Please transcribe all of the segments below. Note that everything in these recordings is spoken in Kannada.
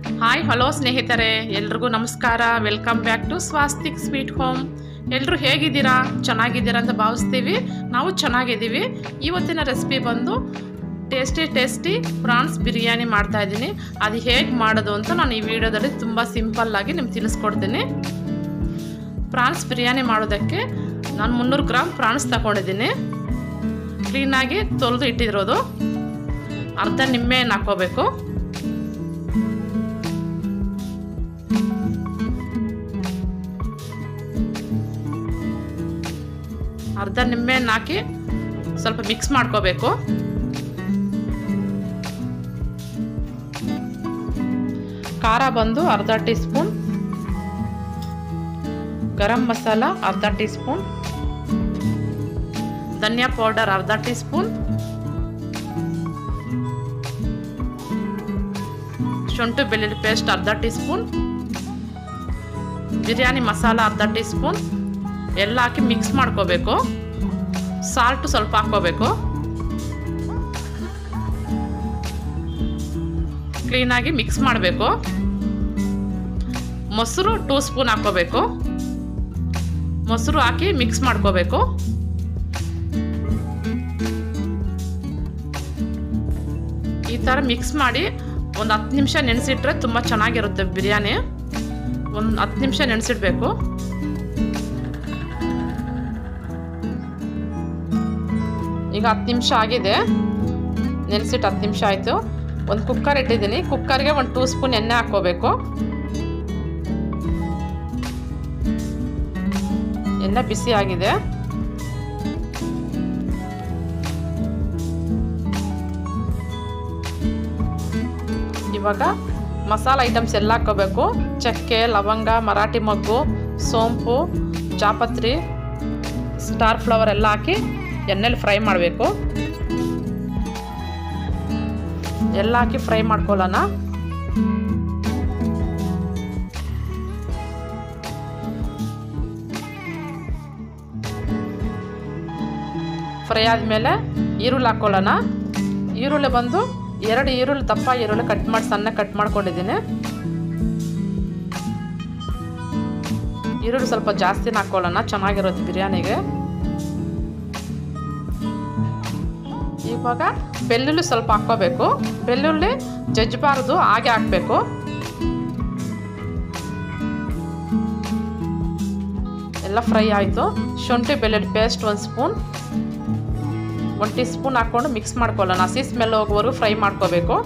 ಹಾಯ್ ಹಲೋ ಸ್ನೇಹಿತರೆ ಎಲ್ರಿಗೂ ನಮಸ್ಕಾರ welcome back to Swastik sweet home ಎಲ್ಲರೂ ಹೇಗಿದ್ದೀರಾ ಚೆನ್ನಾಗಿದ್ದೀರಾ ಅಂತ ಭಾವಿಸ್ತೀವಿ ನಾವು ಚೆನ್ನಾಗಿದ್ದೀವಿ ಇವತ್ತಿನ ರೆಸಿಪಿ ಬಂದು ಟೇಸ್ಟಿ ಟೇಸ್ಟಿ ಪ್ರಾನ್ಸ್ ಬಿರಿಯಾನಿ ಮಾಡ್ತಾ ಇದ್ದೀನಿ ಅದು ಹೇಗೆ ಮಾಡೋದು ಅಂತ ನಾನು ಈ ವಿಡಿಯೋದಲ್ಲಿ ತುಂಬ ಸಿಂಪಲ್ಲಾಗಿ ನಿಮ್ಗೆ ತಿಳಿಸ್ಕೊಡ್ತೀನಿ ಪ್ರಾನ್ಸ್ ಬಿರಿಯಾನಿ ಮಾಡೋದಕ್ಕೆ ನಾನು ಮುನ್ನೂರು ಗ್ರಾಮ್ ಪ್ರಾನ್ಸ್ ತಗೊಂಡಿದ್ದೀನಿ ಕ್ಲೀನಾಗಿ ತೊಳೆದು ಇಟ್ಟಿರೋದು ಅರ್ಧ ನಿಂಬೆಹಣ್ಣು ಹಾಕ್ಕೋಬೇಕು ಅರ್ಧ ನಿಂಬೆಹಣ್ಣು ಹಾಕಿ ಸ್ವಲ್ಪ ಮಿಕ್ಸ್ ಮಾಡ್ಕೋಬೇಕು ಖಾರ ಬಂದು ಅರ್ಧ ಟೀ ಸ್ಪೂನ್ ಗರಂ ಮಸಾಲ ಅರ್ಧ ಟೀ ಸ್ಪೂನ್ ಧನಿಯಾ ಪೌಡರ್ ಅರ್ಧ ಟೀ ಸ್ಪೂನ್ ಶುಂಠಿ ಬೆಳ್ಳುಳ್ಳಿ ಪೇಸ್ಟ್ ಅರ್ಧ ಟೀ ಸ್ಪೂನ್ ಬಿರಿಯಾನಿ ಮಸಾಲ ಅರ್ಧ ಟೀ ಸ್ಪೂನ್ ಎಲ್ಲ ಹಾಕಿ ಮಿಕ್ಸ್ ಮಾಡ್ಕೋಬೇಕು ಸಾಲ್ಟು ಸ್ವಲ್ಪ ಹಾಕ್ಕೋಬೇಕು ಕ್ಲೀನಾಗಿ ಮಿಕ್ಸ್ ಮಾಡಬೇಕು ಮೊಸರು ಟೂ ಸ್ಪೂನ್ ಹಾಕ್ಕೋಬೇಕು ಮೊಸರು ಹಾಕಿ ಮಿಕ್ಸ್ ಮಾಡ್ಕೋಬೇಕು ಈ ಥರ ಮಿಕ್ಸ್ ಮಾಡಿ ಒಂದು ಹತ್ತು ನಿಮಿಷ ನೆನೆಸಿಟ್ರೆ ತುಂಬ ಚೆನ್ನಾಗಿರುತ್ತೆ ಬಿರಿಯಾನಿ ಒಂದು ಹತ್ತು ನಿಮಿಷ ನೆನೆಸಿಡ್ಬೇಕು ಈಗ ಹತ್ತು ನಿಮಿಷ ಆಗಿದೆ ನೆನೆಸಿಟ್ಟು ಹತ್ತು ನಿಮಿಷ ಆಯಿತು ಒಂದು ಕುಕ್ಕರ್ ಇಟ್ಟಿದ್ದೀನಿ ಕುಕ್ಕರ್ಗೆ ಒಂದು ಟೂ ಸ್ಪೂನ್ ಎಣ್ಣೆ ಹಾಕ್ಕೋಬೇಕು ಎಣ್ಣೆ ಬಿಸಿ ಆಗಿದೆ ಇವಾಗ ಮಸಾಲ ಐಟಮ್ಸ್ ಎಲ್ಲ ಹಾಕ್ಕೋಬೇಕು ಚಕ್ಕೆ ಲವಂಗ ಮರಾಠಿ ಮೊಗ್ಗು ಸೋಂಪು ಜಾಪತ್ರಿ ಸ್ಟಾರ್ ಫ್ಲವರ್ ಎಲ್ಲ ಹಾಕಿ ಎಣ್ಣೆಲಿ ಫ್ರೈ ಮಾಡಬೇಕು ಎಲ್ಲ ಹಾಕಿ ಫ್ರೈ ಮಾಡ್ಕೊಳ್ಳೋಣ ಫ್ರೈ ಆದಮೇಲೆ ಈರುಳ್ಳಿ ಹಾಕ್ಕೊಳ್ಳೋಣ ಈರುಳ್ಳಿ ಬಂದು ಎರಡು ಈರುಳ್ಳಿ ದಪ್ಪ ಈರುಳ್ಳಿ ಕಟ್ ಮಾಡಿ ಸಣ್ಣ ಕಟ್ ಮಾಡ್ಕೊಂಡಿದ್ದೀನಿ ಈರುಳ್ಳಿ ಸ್ವಲ್ಪ ಜಾಸ್ತಿನ ಹಾಕ್ಕೊಳ್ಳೋಣ ಚೆನ್ನಾಗಿರುತ್ತೆ ಬಿರಿಯಾನಿಗೆ ಇವಾಗ ಬೆಳ್ಳುಳ್ಳಿ ಸ್ವಲ್ಪ ಹಾಕ್ಕೋಬೇಕು ಬೆಳ್ಳುಳ್ಳಿ ಜಜ್ಜಬಾರ್ದು ಹಾಗೆ ಹಾಕಬೇಕು ಎಲ್ಲ ಫ್ರೈ ಆಯಿತು ಶುಂಠಿ ಬೆಳ್ಳುಳ್ಳಿ ಪೇಸ್ಟ್ ಒಂದು ಸ್ಪೂನ್ ಒಂದು ಟೀ ಸ್ಪೂನ್ ಹಾಕ್ಕೊಂಡು ಮಿಕ್ಸ್ ಮಾಡ್ಕೊಳ್ಳೋಣ ಹಸಿ ಸ್ಮೆಲ್ ಹೋಗೋವರೆಗೂ ಫ್ರೈ ಮಾಡ್ಕೋಬೇಕು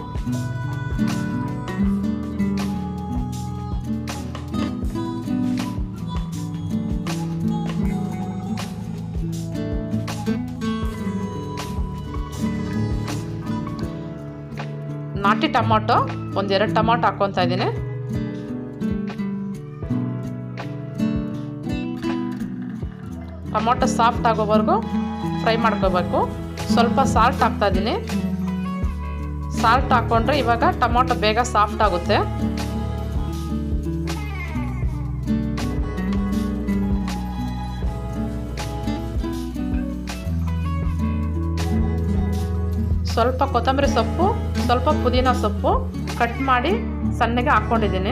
ನಾಟಿ ಟೊಮೊಟೊ ಒಂದೆರಡು ಟೊಮೊಟೊ ಹಾಕ್ಕೊತಾ ಇದ್ದೀನಿ ಟೊಮೊಟೊ ಸಾಫ್ಟ್ ಆಗೋವರೆಗೂ ಫ್ರೈ ಮಾಡ್ಕೋಬೇಕು ಸ್ವಲ್ಪ ಸಾಲ್ಟ್ ಹಾಕ್ತಾ ಇದ್ದೀನಿ ಸಾಲ್ಟ್ ಹಾಕ್ಕೊಂಡ್ರೆ ಇವಾಗ ಟೊಮೊಟೊ ಬೇಗ ಸಾಫ್ಟ್ ಆಗುತ್ತೆ ಸ್ವಲ್ಪ ಕೊತ್ತಂಬರಿ ಸೊಪ್ಪು ಸ್ವಲ್ಪ ಪುದೀನ ಸೊಪ್ಪು ಕಟ್ ಮಾಡಿ ಸಣ್ಣಗೆ ಹಾಕ್ಕೊಂಡಿದ್ದೀನಿ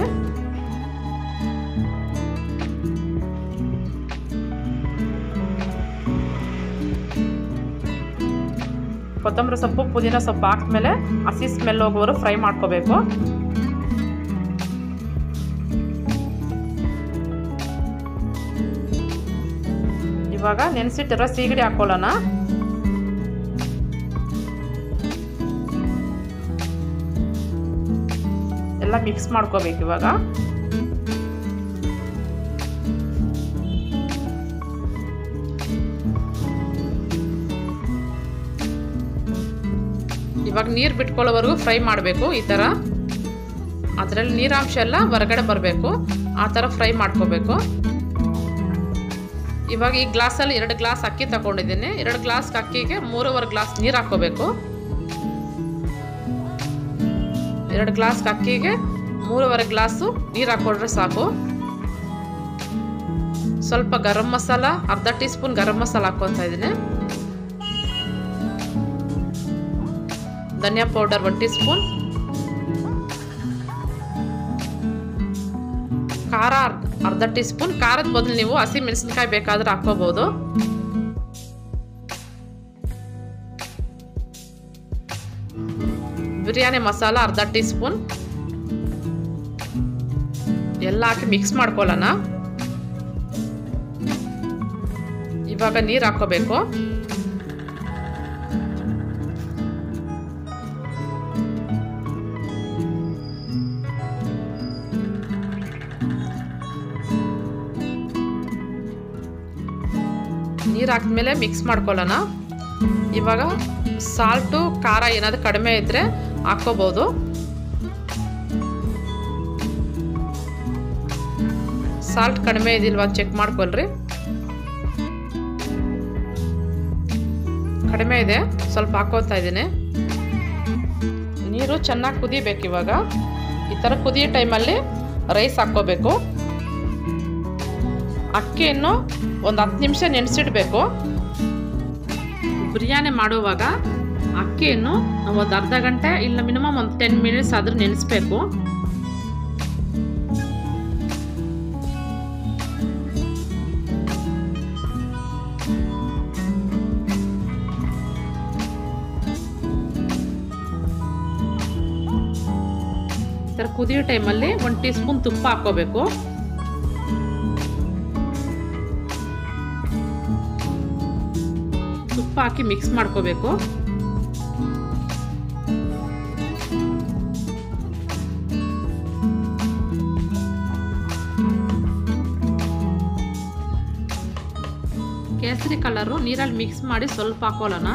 ಕೊತ್ತಂಬರಿ ಸೊಪ್ಪು ಪುದೀನ ಸೊಪ್ಪು ಹಾಕ್ಮೇಲೆ ಹಸಿ ಸ್ಮೆಲ್ ಹೋಗೋವರು ಫ್ರೈ ಮಾಡ್ಕೋಬೇಕು ಇವಾಗ ನೆನೆಸಿಟ್ಟಿರೋ ಸೀಗಡಿ ಹಾಕ್ಕೊಳ್ಳೋಣ ಎಲ್ಲ ಮಿಕ್ಸ್ ಮಾಡ್ಕೋಬೇಕು ಇವಾಗ ಇವಾಗ ನೀರು ಬಿಟ್ಕೊಳ್ಳೋವರೆಗೂ ಫ್ರೈ ಮಾಡಬೇಕು ಈ ಥರ ಅದರಲ್ಲಿ ನೀರಾಂಶ ಎಲ್ಲ ಹೊರಗಡೆ ಬರಬೇಕು ಆ ಥರ ಫ್ರೈ ಮಾಡ್ಕೋಬೇಕು ಇವಾಗ ಈ ಗ್ಲಾಸಲ್ಲಿ ಎರಡು ಗ್ಲಾಸ್ ಅಕ್ಕಿ ತಗೊಂಡಿದ್ದೀನಿ ಎರಡು ಗ್ಲಾಸ್ ಅಕ್ಕಿಗೆ ಮೂರುವರೆ ಗ್ಲಾಸ್ ನೀರು ಹಾಕ್ಕೋಬೇಕು ಎರಡು ಗ್ಲಾಸ್ ಅಕ್ಕಿಗೆ ಮೂರುವರೆ ಗ್ಲಾಸು ನೀರು ಹಾಕ್ಕೊಂಡ್ರೆ ಸಾಕು ಸ್ವಲ್ಪ ಗರಂ ಮಸಾಲ ಅರ್ಧ ಟೀ ಸ್ಪೂನ್ ಗರಂ ಮಸಾಲ ಹಾಕ್ಕೊತಾ ಇದ್ದೀನಿ dhania powder one teaspoon ಖಾರ ಅರ್ಧ ಅರ್ಧ ಟೀ ಸ್ಪೂನ್ ಖಾರದ ಬದಲು ನೀವು ಹಸಿ ಮೆಣಸಿನ್ಕಾಯಿ ಬೇಕಾದ್ರೆ ಹಾಕ್ಕೋಬೋದು ಬಿರಿಯಾನಿ ಮಸಾಲ ಅರ್ಧ ಟೀ ಸ್ಪೂನ್ ಎಲ್ಲ ಹಾಕಿ ಮಿಕ್ಸ್ ಮಾಡ್ಕೊಳ್ಳೋಣ ಇವಾಗ ನೀರು ಹಾಕೋಬೇಕು ನೀರು ಹಾಕಿದ್ಮೇಲೆ ಮಿಕ್ಸ್ ಮಾಡ್ಕೊಳ್ಳೋಣ ಇವಾಗ ಸಾಲ್ಟು ಖಾರ ಏನಾದರೂ ಕಡಿಮೆ ಇದ್ದರೆ ಹಾಕ್ಕೋಬೋದು ಸಾಲ್ಟ್ ಕಡಿಮೆ ಇದಿಲ್ವಾ ಚೆಕ್ ಮಾಡ್ಕೊಳ್ರಿ ಕಡಿಮೆ ಇದೆ ಸ್ವಲ್ಪ ಹಾಕೋತಾ ಇದ್ದೀನಿ ನೀರು ಚೆನ್ನಾಗಿ ಕುದಿಬೇಕು ಇವಾಗ ಈ ಥರ ಕುದಿಯೋ ಟೈಮಲ್ಲಿ ರೈಸ್ ಹಾಕ್ಕೋಬೇಕು ಅಕ್ಕಿಯನ್ನು ಒಂದು ಹತ್ತು ನಿಮಿಷ ನೆನೆಸಿಡ್ಬೇಕು ಬಿರಿಯಾನಿ ಮಾಡುವಾಗ ಅಕ್ಕಿಯನ್ನು ಒಂದು ಅರ್ಧ ಗಂಟೆ ಇಲ್ಲ ಮಿನಿಮಮ್ ಒಂದು ಟೆನ್ ಮಿನಿಟ್ಸ್ ಆದರೂ ನೆನೆಸ್ಬೇಕು ಈ ಥರ ಕುದಿಯೋ ಟೈಮಲ್ಲಿ ಒಂದು ಟೀ ಸ್ಪೂನ್ ತುಪ್ಪ ಹಾಕ್ಕೋಬೇಕು ತುಪ್ಪ ಹಾಕಿ ಮಿಕ್ಸ್ ಮಾಡ್ಕೋಬೇಕು ಕೇಸರಿ ಕಲರು ನೀರಲ್ಲಿ ಮಿಕ್ಸ್ ಮಾಡಿ ಸ್ವಲ್ಪ ಹಾಕೊಳ್ಳೋಣ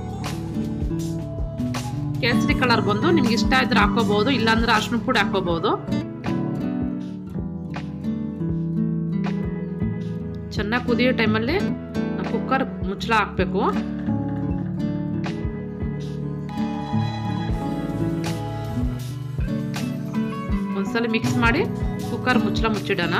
ಕೇಸರಿ ಕಲರ್ ಬಂದು ನಿಮ್ಗೆ ಇಷ್ಟ ಇದ್ರೆ ಹಾಕೋಬಹುದು ಇಲ್ಲಾಂದ್ರೆ ಅರ್ಶಿನ ಪುಡಿ ಹಾಕೋಬಹುದು ಚೆನ್ನಾಗಿ ಕುದಿಯೋ ಟೈಮಲ್ಲಿ ಕುಕ್ಕರ್ ಮುಚ್ಚಳ ಹಾಕಬೇಕು ಒಂದ್ಸಲ ಮಿಕ್ಸ್ ಮಾಡಿ ಕುಕ್ಕರ್ ಮುಚ್ಚಳ ಮುಚ್ಚಿಡೋಣ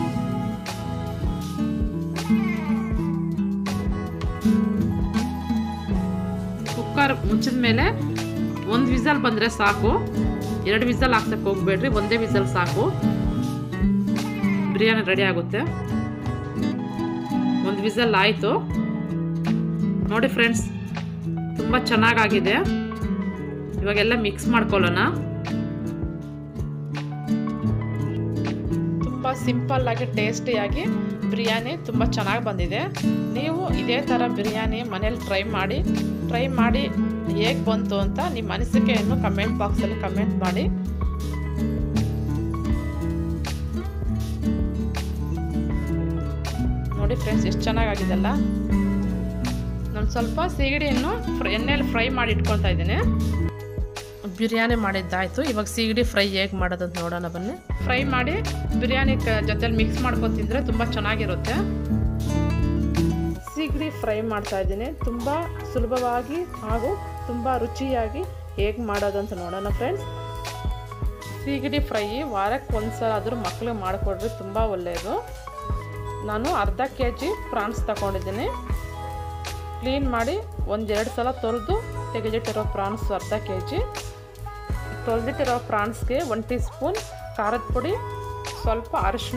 ಕುಕ್ಕರ್ ಮುಚ್ಚಿದ ಮೇಲೆ ಒಂದು ವಿಸಲ್ ಬಂದರೆ ಸಾಕು ಎರಡು ವಿಸಲ್ ಹಾಕ್ಸಕ್ಕೆ ಹೋಗ್ಬೇಡ್ರಿ ಒಂದೇ ವಿಸಲ್ ಸಾಕು ಬಿರಿಯಾನಿ ರೆಡಿ ಆಗುತ್ತೆ ಒಂದು ವಿಸಲ್ ಆಯಿತು ನೋಡಿ ಫ್ರೆಂಡ್ಸ್ ತುಂಬ ಚೆನ್ನಾಗಾಗಿದೆ ಇವಾಗೆಲ್ಲ ಮಿಕ್ಸ್ ಮಾಡ್ಕೊಳ್ಳೋಣ ತುಂಬ ಸಿಂಪಲ್ಲಾಗಿ ಟೇಸ್ಟಿಯಾಗಿ ಬಿರಿಯಾನಿ ತುಂಬ ಚೆನ್ನಾಗಿ ಬಂದಿದೆ ನೀವು ಇದೇ ಥರ ಬಿರಿಯಾನಿ ಮನೇಲಿ ಟ್ರೈ ಮಾಡಿ ಟ್ರೈ ಮಾಡಿ ಹೇಗೆ ಬಂತು ಅಂತ ನಿಮ್ಮ ಅನಿಸಿಕೆಯನ್ನು ಕಮೆಂಟ್ ಬಾಕ್ಸಲ್ಲಿ ಕಮೆಂಟ್ ಮಾಡಿ ನೋಡಿ ಫ್ರೆಂಡ್ಸ್ ಎಷ್ಟು ಚೆನ್ನಾಗಾಗಿದೆಲ್ಲ ನಾನು ಸ್ವಲ್ಪ ಸೀಗಡಿಯನ್ನು ಫ್ರೈ ಎಣ್ಣೆಯಲ್ಲಿ ಫ್ರೈ ಮಾಡಿ ಇಟ್ಕೊತಾ ಇದ್ದೀನಿ ಬಿರಿಯಾನಿ ಮಾಡಿದ್ದಾಯಿತು ಇವಾಗ ಸೀಗಡಿ ಫ್ರೈ ಹೇಗೆ ಮಾಡೋದಂತ ನೋಡೋಣ ಬನ್ನಿ ಫ್ರೈ ಮಾಡಿ ಬಿರಿಯಾನಿ ಕ ಜೊತೆಲಿ ಮಿಕ್ಸ್ ಮಾಡ್ಕೊಂಡು ತಿಂದರೆ ತುಂಬ ಚೆನ್ನಾಗಿರುತ್ತೆ ಸೀಗಡಿ ಫ್ರೈ ಮಾಡ್ತಾ ಇದ್ದೀನಿ ತುಂಬ ಸುಲಭವಾಗಿ ಹಾಗೂ ತುಂಬ ರುಚಿಯಾಗಿ ಹೇಗೆ ಮಾಡೋದಂತ ನೋಡೋಣ ಫ್ರೆಂಡ್ಸ್ ಸೀಗಡಿ ಫ್ರೈ ವಾರಕ್ಕೆ ಒಂದು ಸಲ ಆದರೂ ಮಕ್ಕಳಿಗೆ ಮಾಡಿಕೊಡ್ರಿ ತುಂಬ ಒಳ್ಳೆಯದು ನಾನು ಅರ್ಧ ಕೆ ಜಿ ಪ್ರಾನ್ಸ್ ತಗೊಂಡಿದ್ದೀನಿ ಕ್ಲೀನ್ ಮಾಡಿ ಒಂದೆರಡು ಸಲ ತೊಳೆದು ತೆಗೆದಿಟ್ಟಿರೋ ಪ್ರಾನ್ಸ್ ಅರ್ಧ ಕೆ ಜಿ ತೊಳೆದಿಟ್ಟಿರೋ ಪ್ರಾನ್ಸ್ಗೆ ಒಂದು ಟೀ ಸ್ಪೂನ್ ಖಾರದ ಪುಡಿ ಸ್ವಲ್ಪ ಅರಿಶಿನ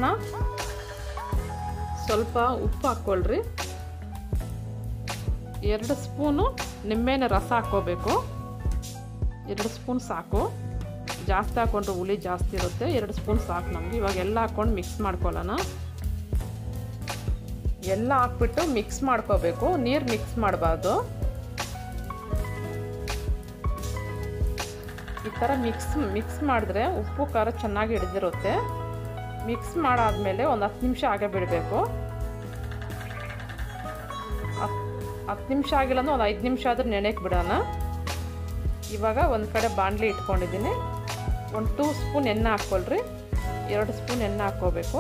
ಸ್ವಲ್ಪ ಉಪ್ಪು ಹಾಕ್ಕೊಳ್ರಿ ಎರಡು ಸ್ಪೂನು ನಿಂಬೆಹಣ್ಣು ರಸ ಹಾಕ್ಕೋಬೇಕು ಎರಡು ಸ್ಪೂನ್ ಸಾಕು ಜಾಸ್ತಿ ಹಾಕ್ಕೊಂಡ್ರೆ ಹುಳಿ ಜಾಸ್ತಿ ಇರುತ್ತೆ ಎರಡು ಸ್ಪೂನ್ ಸಾಕು ನಮಗೆ ಇವಾಗ ಎಲ್ಲ ಹಾಕ್ಕೊಂಡು ಮಿಕ್ಸ್ ಮಾಡ್ಕೊಳ್ಳೋಣ ಎಲ್ಲ ಹಾಕ್ಬಿಟ್ಟು ಮಿಕ್ಸ್ ಮಾಡ್ಕೋಬೇಕು ನೀರು ಮಿಕ್ಸ್ ಮಾಡಬಾರ್ದು ಈ ಥರ ಮಿಕ್ಸ್ ಮಿಕ್ಸ್ ಮಾಡಿದ್ರೆ ಉಪ್ಪು ಖಾರ ಚೆನ್ನಾಗಿ ಹಿಡಿದಿರುತ್ತೆ ಮಿಕ್ಸ್ ಮಾಡಾದ್ಮೇಲೆ ಒಂದು ಹತ್ತು ನಿಮಿಷ ಹಾಗೆ ಬಿಡಬೇಕು ಹತ್ತು ನಿಮಿಷ ಆಗಿಲ್ಲ ಅಂದ್ರೆ ಒಂದು ಐದು ನಿಮಿಷ ಆದರೂ ನೆನೆಯಕ್ಕೆ ಬಿಡೋಣ ಇವಾಗ ಒಂದು ಕಡೆ ಬಾಣಲಿ ಇಟ್ಕೊಂಡಿದ್ದೀನಿ ಒಂದು ಟೂ ಸ್ಪೂನ್ ಎಣ್ಣೆ ಹಾಕ್ಕೊಳ್ರಿ ಎರಡು ಸ್ಪೂನ್ ಎಣ್ಣೆ ಹಾಕ್ಕೋಬೇಕು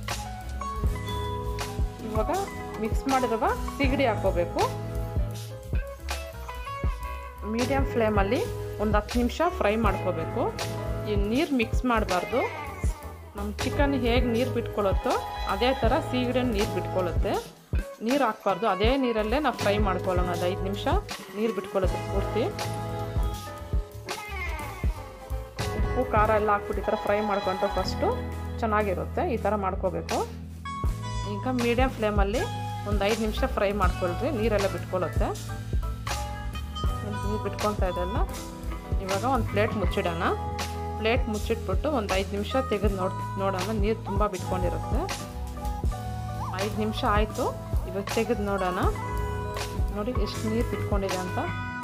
ಇವಾಗ ಮಿಕ್ಸ್ ಮಾಡಿರುವ ಸಿಗಡಿ ಹಾಕೋಬೇಕು ಮೀಡಿಯಮ್ ಫ್ಲೇಮಲ್ಲಿ ಒಂದು ಹತ್ತು ನಿಮಿಷ ಫ್ರೈ ಮಾಡ್ಕೋಬೇಕು ಈ ನೀರು ಮಿಕ್ಸ್ ಮಾಡಬಾರ್ದು ನಮ್ಮ ಚಿಕನ್ ಹೇಗೆ ನೀರು ಬಿಟ್ಕೊಳ್ಳುತ್ತೋ ಅದೇ ಥರ ಸೀಗಡಿ ನೀರು ಬಿಟ್ಕೊಳ್ಳುತ್ತೆ ನೀರು ಹಾಕ್ಬಾರ್ದು ಅದೇ ನೀರಲ್ಲೇ ನಾವು ಫ್ರೈ ಮಾಡ್ಕೊಳ್ಳೋಣ ಅದು ಐದು ನಿಮಿಷ ನೀರು ಬಿಟ್ಕೊಳ್ಳುತ್ತೆ ಪೂರ್ತಿ ಉಪ್ಪು ಖಾರ ಎಲ್ಲ ಹಾಕ್ಬಿಟ್ಟು ಈ ಥರ ಫ್ರೈ ಮಾಡ್ಕೊಂಡ್ರೆ ಫಸ್ಟು ಚೆನ್ನಾಗಿರುತ್ತೆ ಈ ಥರ ಮಾಡ್ಕೋಬೇಕು ಈಗ ಮೀಡಿಯಮ್ ಫ್ಲೇಮಲ್ಲಿ ಒಂದು ಐದು ನಿಮಿಷ ಫ್ರೈ ಮಾಡ್ಕೊಳ್ರಿ ನೀರೆಲ್ಲ ಬಿಟ್ಕೊಳ್ಳುತ್ತೆ ನೀರು ಬಿಟ್ಕೊತಾ ಇದೆಲ್ಲ ಇವಾಗ ಒಂದು ಪ್ಲೇಟ್ ಮುಚ್ಚಿಡೋಣ ಪ್ಲೇಟ್ ಮುಚ್ಚಿಟ್ಬಿಟ್ಟು ಒಂದು ಐದು ನಿಮಿಷ ತೆಗೆದು ನೋಡಿ ನೋಡೋಣ ನೀರು ತುಂಬ ಬಿಟ್ಕೊಂಡಿರುತ್ತೆ ಐದು ನಿಮಿಷ ಆಯಿತು ಇವಾಗ ತೆಗೆದು ನೋಡೋಣ ನೋಡಿ ಎಷ್ಟು ನೀರು ಬಿಟ್ಕೊಂಡಿದೆ ಅಂತ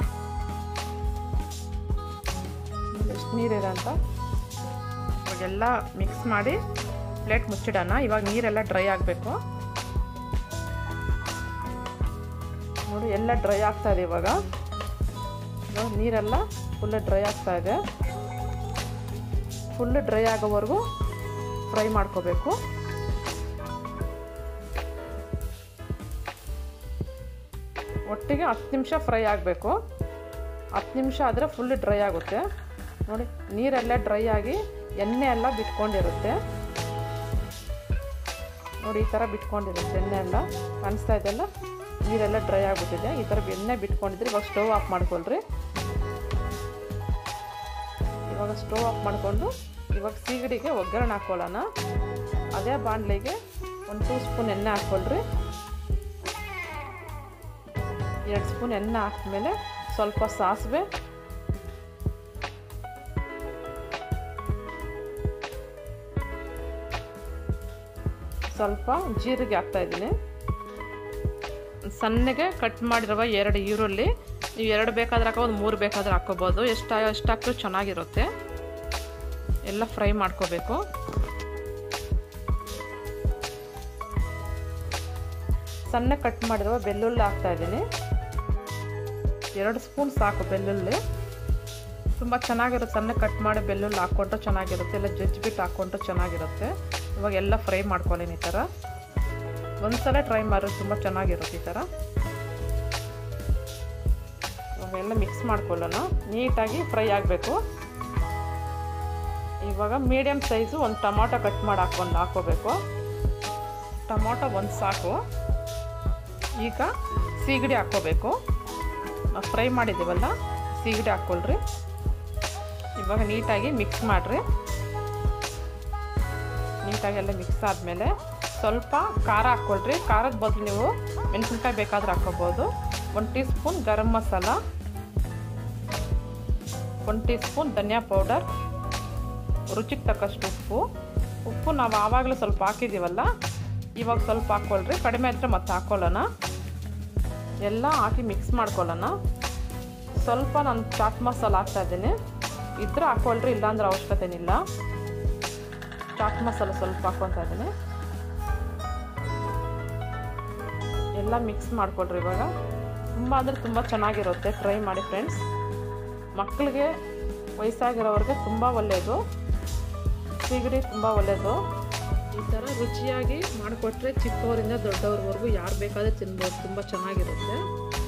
ಎಷ್ಟು ನೀರಿದೆ ಅಂತ ಇವಾಗೆಲ್ಲ ಮಿಕ್ಸ್ ಮಾಡಿ ಪ್ಲೇಟ್ ಮುಚ್ಚಿಡೋಣ ಇವಾಗ ನೀರೆಲ್ಲ ಡ್ರೈ ಆಗಬೇಕು ನೋಡಿ ಎಲ್ಲ ಡ್ರೈ ಆಗ್ತಾ ಇದೆ ಇವಾಗ ನೀರೆಲ್ಲ ಫುಲ್ ಡ್ರೈ ಆಗ್ತಾ ಇದೆ ಫುಲ್ ಡ್ರೈ ಆಗೋವರೆಗೂ ಫ್ರೈ ಮಾಡ್ಕೋಬೇಕು ಒಟ್ಟಿಗೆ ಹತ್ತು ನಿಮಿಷ ಫ್ರೈ ಆಗಬೇಕು ಹತ್ತು ನಿಮಿಷ ಆದರೆ ಫುಲ್ ಡ್ರೈ ಆಗುತ್ತೆ ನೋಡಿ ನೀರೆಲ್ಲ ಡ್ರೈ ಆಗಿ ಎಣ್ಣೆ ಎಲ್ಲ ಬಿಟ್ಕೊಂಡಿರುತ್ತೆ ನೋಡಿ ಈ ಥರ ಬಿಟ್ಕೊಂಡಿರುತ್ತೆ ಎಣ್ಣೆ ಎಲ್ಲ ಕಾಣಿಸ್ತಾ ಇದೆಲ್ಲ ನೀರೆಲ್ಲ ಡ್ರೈ ಆಗಿಬಿಟ್ಟಿದೆ ಈ ಥರ ಎಣ್ಣೆ ಬಿಟ್ಕೊಂಡಿದ್ರೆ ಇವಾಗ ಸ್ಟವ್ ಆಫ್ ಮಾಡ್ಕೊಳ್ರಿ ಇವಾಗ ಸ್ಟವ್ ಆಫ್ ಮಾಡಿಕೊಂಡು ಇವಾಗ ಸೀಗಡಿಗೆ ಒಗ್ಗರಣೆ ಹಾಕ್ಕೊಳ್ಳೋಣ ಅದೇ ಬಾಣಲೆಗೆ ಒಂದು ಟೂ ಸ್ಪೂನ್ ಎಣ್ಣೆ ಹಾಕ್ಕೊಳ್ರಿ ಎರಡು ಸ್ಪೂನ್ ಎಣ್ಣೆ ಹಾಕಿದ್ಮೇಲೆ ಸ್ವಲ್ಪ ಸಾಸಿವೆ ಸ್ವಲ್ಪ ಜೀರಿಗೆ ಹಾಕ್ತಾಯಿದ್ದೀನಿ ಸಣ್ಣಗೆ ಕಟ್ ಮಾಡಿರುವ ಎರಡು ಈರುಳ್ಳಿ ನೀವು ಎರಡು ಬೇಕಾದ್ರೆ ಹಾಕೋಬೋದು ಮೂರು ಬೇಕಾದ್ರೆ ಹಾಕೋಬೋದು ಎಷ್ಟು ಎಷ್ಟು ಹಾಕಿದ್ರು ಚೆನ್ನಾಗಿರುತ್ತೆ ಎಲ್ಲ ಫ್ರೈ ಮಾಡ್ಕೋಬೇಕು ಸಣ್ಣ ಕಟ್ ಮಾಡಿರುವ ಬೆಳ್ಳುಳ್ಳಿ ಹಾಕ್ತಾಯಿದ್ದೀನಿ ಎರಡು ಸ್ಪೂನ್ ಸಾಕು ಬೆಳ್ಳುಳ್ಳಿ ತುಂಬ ಚೆನ್ನಾಗಿರುತ್ತೆ ಸಣ್ಣ ಕಟ್ ಮಾಡಿ ಬೆಳ್ಳುಳ್ಳಿ ಹಾಕ್ಕೊಂಡ್ರೆ ಚೆನ್ನಾಗಿರುತ್ತೆ ಎಲ್ಲ ಜಜ್ಜಿಬಿಟ್ಟು ಹಾಕ್ಕೊಂಡ್ರೆ ಚೆನ್ನಾಗಿರುತ್ತೆ ಇವಾಗ ಎಲ್ಲ ಫ್ರೈ ಮಾಡ್ಕೊಳ್ಳಿ ಈ ಥರ ಒಂದ್ಸಲ ಟ್ರೈ ಮಾಡಿ ತುಂಬ ಚೆನ್ನಾಗಿರುತ್ತೆ ಈ ಥರ ಇವಾಗೆಲ್ಲ ಮಿಕ್ಸ್ ಮಾಡ್ಕೊಳ್ಳೋಣ ನೀಟಾಗಿ ಫ್ರೈ ಆಗಬೇಕು ಇವಾಗ ಮೀಡಿಯಮ್ ಸೈಜು ಒಂದು ಟೊಮಾಟೊ ಕಟ್ ಮಾಡಿ ಹಾಕ್ಕೊಂಡು ಹಾಕ್ಕೋಬೇಕು ಟೊಮಾಟೊ ಒಂದು ಸಾಕು ಈಗ ಸೀಗಡಿ ಹಾಕ್ಕೋಬೇಕು ನಾವು ಫ್ರೈ ಮಾಡಿದ್ದೀವಲ್ಲ ಸೀಗಡಿ ಹಾಕ್ಕೊಳ್ರಿ ಇವಾಗ ನೀಟಾಗಿ ಮಿಕ್ಸ್ ಮಾಡಿರಿ ನೀಟಾಗಿ ಎಲ್ಲ ಮಿಕ್ಸ್ ಆದಮೇಲೆ ಸ್ವಲ್ಪ ಖಾರ ಹಾಕ್ಕೊಳ್ರಿ ಖಾರದ ಬದಲು ನೀವು ಮೆಣಸಿನ್ಕಾಯಿ ಬೇಕಾದ್ರೆ ಹಾಕ್ಕೋಬೋದು ಒಂದು ಟೀ ಸ್ಪೂನ್ ಗರಂ ಮಸಾಲ ಒಂದು ಟೀ ಸ್ಪೂನ್ ಧನಿಯಾ ಪೌಡರ್ ರುಚಿಗೆ ತಕ್ಕಷ್ಟು ಉಪ್ಪು ಉಪ್ಪು ನಾವು ಆವಾಗಲೇ ಸ್ವಲ್ಪ ಹಾಕಿದ್ದೀವಲ್ಲ ಇವಾಗ ಸ್ವಲ್ಪ ಹಾಕ್ಕೊಳ್ರಿ ಕಡಿಮೆ ಆದರೆ ಮತ್ತೆ ಹಾಕ್ಕೊಳ್ಳೋಣ ಎಲ್ಲ ಹಾಕಿ ಮಿಕ್ಸ್ ಮಾಡ್ಕೊಳ್ಳೋಣ ಸ್ವಲ್ಪ ನಾನು ಚಾಟ್ ಮಸಾಲ ಹಾಕ್ತಾಯಿದ್ದೀನಿ ಇದ್ರೆ ಹಾಕ್ಕೊಳ್ರಿ ಇಲ್ಲಾಂದ್ರೆ ಅವಶ್ಯಕತೆ ಏನಿಲ್ಲ ಚಾಟ್ ಮಸಾಲ ಸ್ವಲ್ಪ ಹಾಕ್ಕೊತಾ ಇದ್ದೀನಿ ಎಲ್ಲ ಮಿಕ್ಸ್ ಮಾಡ್ಕೊಳ್ರಿ ಇವಾಗ ತುಂಬ ಅಂದರೆ ತುಂಬ ಚೆನ್ನಾಗಿರುತ್ತೆ ಟ್ರೈ ಮಾಡಿ ಫ್ರೆಂಡ್ಸ್ ಮಕ್ಕಳಿಗೆ ವಯಸ್ಸಾಗಿರೋರಿಗೆ ತುಂಬ ಒಳ್ಳೆಯದು ಸಿಗಡಿ ತುಂಬ ಒಳ್ಳೆಯದು ಈ ಥರ ರುಚಿಯಾಗಿ ಮಾಡಿಕೊಟ್ರೆ ಚಿಕ್ಕವರಿಂದ ದೊಡ್ಡವ್ರವರೆಗೂ ಯಾರು ಬೇಕಾದ್ರೆ ತಿನ್ಬೋದು ತುಂಬ ಚೆನ್ನಾಗಿರುತ್ತೆ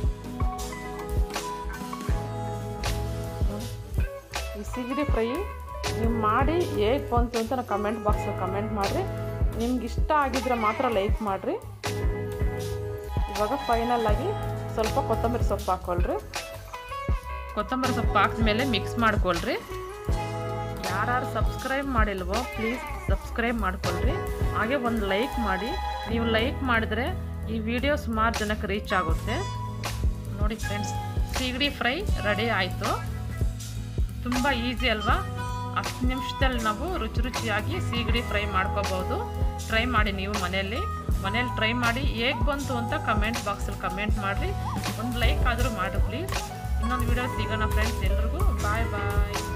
ಈ ಸಿಗಡಿ ಫ್ರೈ ನೀವು ಮಾಡಿ ಹೇಗೆ ಬಂತು ಅಂತ ನಾನು ಕಮೆಂಟ್ ಬಾಕ್ಸಲ್ಲಿ ಕಮೆಂಟ್ ಮಾಡಿರಿ ನಿಮ್ಗೆ ಇಷ್ಟ ಆಗಿದ್ರೆ ಮಾತ್ರ ಲೈಕ್ ಮಾಡಿರಿ ಇವಾಗ ಫೈನಲ್ ಆಗಿ ಸ್ವಲ್ಪ ಕೊತ್ತಂಬರಿ ಸೊಪ್ಪು ಹಾಕ್ಕೊಳ್ರಿ ಕೊತ್ತಂಬರಿ ಸೊಪ್ಪು ಹಾಕಿದ್ಮೇಲೆ ಮಿಕ್ಸ್ ಮಾಡ್ಕೊಳ್ರಿ ಯಾರು ಸಬ್ಸ್ಕ್ರೈಬ್ ಮಾಡಿಲ್ವೋ ಪ್ಲೀಸ್ ಸಬ್ಸ್ಕ್ರೈಬ್ ಮಾಡ್ಕೊಳ್ರಿ ಹಾಗೆ ಒಂದು ಲೈಕ್ ಮಾಡಿ ನೀವು ಲೈಕ್ ಮಾಡಿದ್ರೆ ಈ ವಿಡಿಯೋ ಸುಮಾರು ಜನಕ್ಕೆ ರೀಚ್ ಆಗುತ್ತೆ ನೋಡಿ ಫ್ರೆಂಡ್ಸ್ ಸೀಗಡಿ ಫ್ರೈ ರೆಡಿ ಆಯಿತು ತುಂಬ ಈಸಿ ಅಲ್ವಾ ಹತ್ತು ನಿಮಿಷದಲ್ಲಿ ನಾವು ರುಚಿ ರುಚಿಯಾಗಿ ಸೀಗಡಿ ಫ್ರೈ ಮಾಡ್ಕೋಬೋದು ಟ್ರೈ ಮಾಡಿ ನೀವು ಮನೆಯಲ್ಲಿ ಮನೇಲಿ ಟ್ರೈ ಮಾಡಿ ಹೇಗೆ ಬಂತು ಅಂತ ಕಮೆಂಟ್ ಬಾಕ್ಸಲ್ಲಿ ಕಮೆಂಟ್ ಮಾಡಿರಿ ಒಂದು ಲೈಕ್ ಆದರೂ ಮಾಡಿರಿ ಪ್ಲೀಸ್ ಇನ್ನೊಂದು ವಿಡಿಯೋ ಸಿಗೋಣ ಫ್ರೆಂಡ್ಸ್ ಎಲ್ರಿಗೂ ಬಾಯ್ ಬಾಯ್